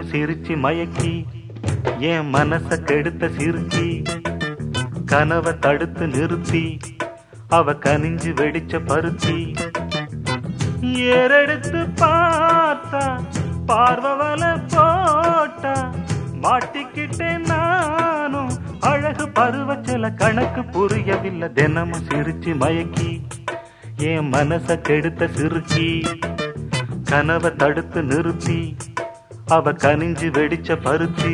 சிரிச்சு மயக்கி என் மனச கெடுத்த சிறுக்கி கனவை தடுத்து நிறுத்தி அவ கனிஞ்சு வெடிச்ச பருத்தி ஏறெடுத்து பார்த்தா பார்வவல போட்டா மாட்டிக்கிட்டேன் நானும் அழகு பருவச்சல கணக்கு புரியவில்லை தினமும் சிரிச்சு மயக்கி என் மனச கெடுத்த சிறுக்கி கனவை தடுத்து நிறுத்தி அவ கனிஞ்சு வெடிச்ச பருத்தி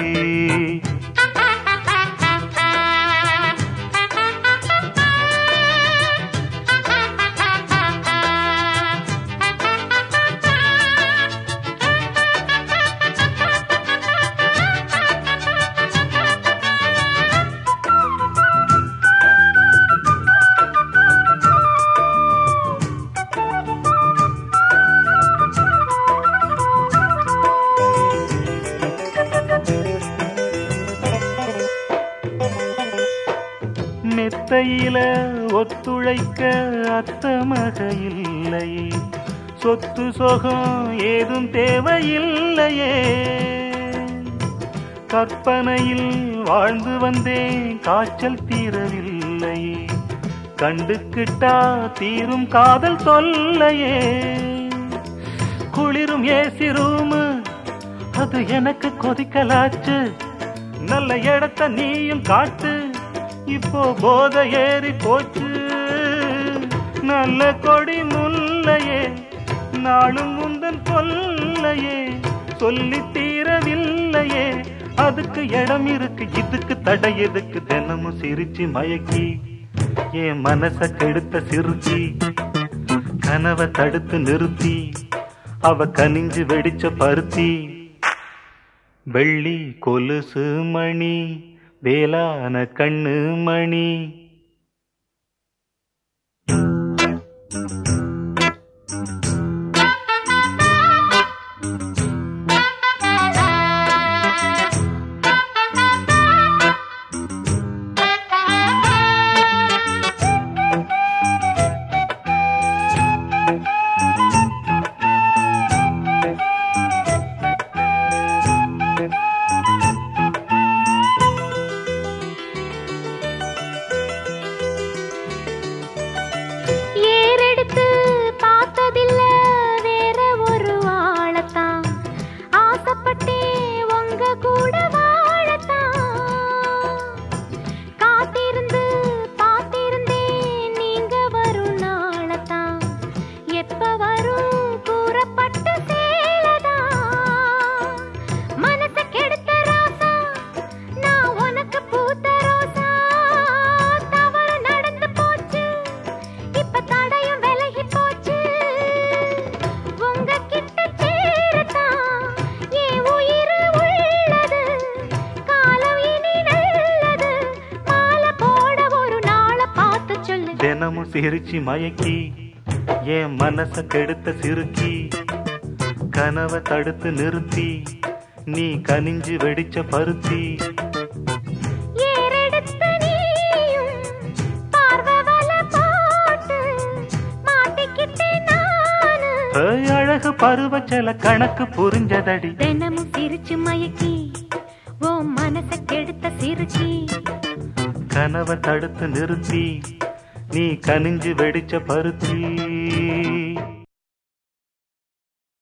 மெத்தையில ஒத்துழைக்க அத்த மக இல்லையே சொத்து சொகம் ஏதும் தேவையில்லையே கற்பனையில் வாழ்ந்து வந்தேன் காய்ச்சல் தீரவில்லையே கண்டுக்கிட்டா தீரும் காதல் தொல்லையே குளிரும் ஏசி ரூமு அது எனக்கு கொதிக்கலாச்சு நல்ல இடத்த நீயும் காட்டு இப்போ போத ஏறி போச்சு நல்ல கொடி முல்லையே நாளும் முந்தன் கொல்லையே சொல்லி தீரவில்லையே அதுக்கு இடம் இருக்கு இதுக்கு தடை எதுக்கு தினமும் சிரிச்சு மயக்கி என் மனச கெடுத்த சிறுக்கி கனவை தடுத்து நிறுத்தி அவ கனிஞ்சு வெடிச்ச பருத்தி வெள்ளி கொலுசு மணி வேளான கண்ணு மணி ஏறெடுத்து பார்த்ததில்ல வேற ஒரு ஆளத்தான் ஆசைப்பட்டே உங்க கூட வாழத்தான் காத்திருந்து பார்த்திருந்தேன் நீங்க வரும் நாளத்தான் எப்ப வரும் கூறப்பட்ட சேலதான் மனச கெடுத்த ராசா நான் உனக்கு பூத்த ரோசா தவறு நடந்து போச்சு இப்ப தடையும் விலகி போச்சு உங்க கிட்ட சேரத்தான் என் உயிர் உள்ளது காலம் இனி நல்லது மாலை போட ஒரு நாளை பார்த்து சொல்லு தினமும் சிரிச்சு மயக்கி என் மனச கெடுத்த சிறுக்கி கனவை தடுத்து நிறுத்தி நீ கனிஞ்சு வெடிச்ச பருத்தி ஏறெடுத்த நீயும் பார்வை வலை போட்டு மாட்டிக்கிட்டேன் நானு ஏய், அழகு பருவச்சல கணக்கு புரிஞ்சதடி தினமும் சிரிச்சு மயக்கி ஓ மனச கெடுத்த சிரிச்சி கனவை தடுத்து நிறுத்தி நீ கனிஞ்சு வெடிச்ச பருத்தி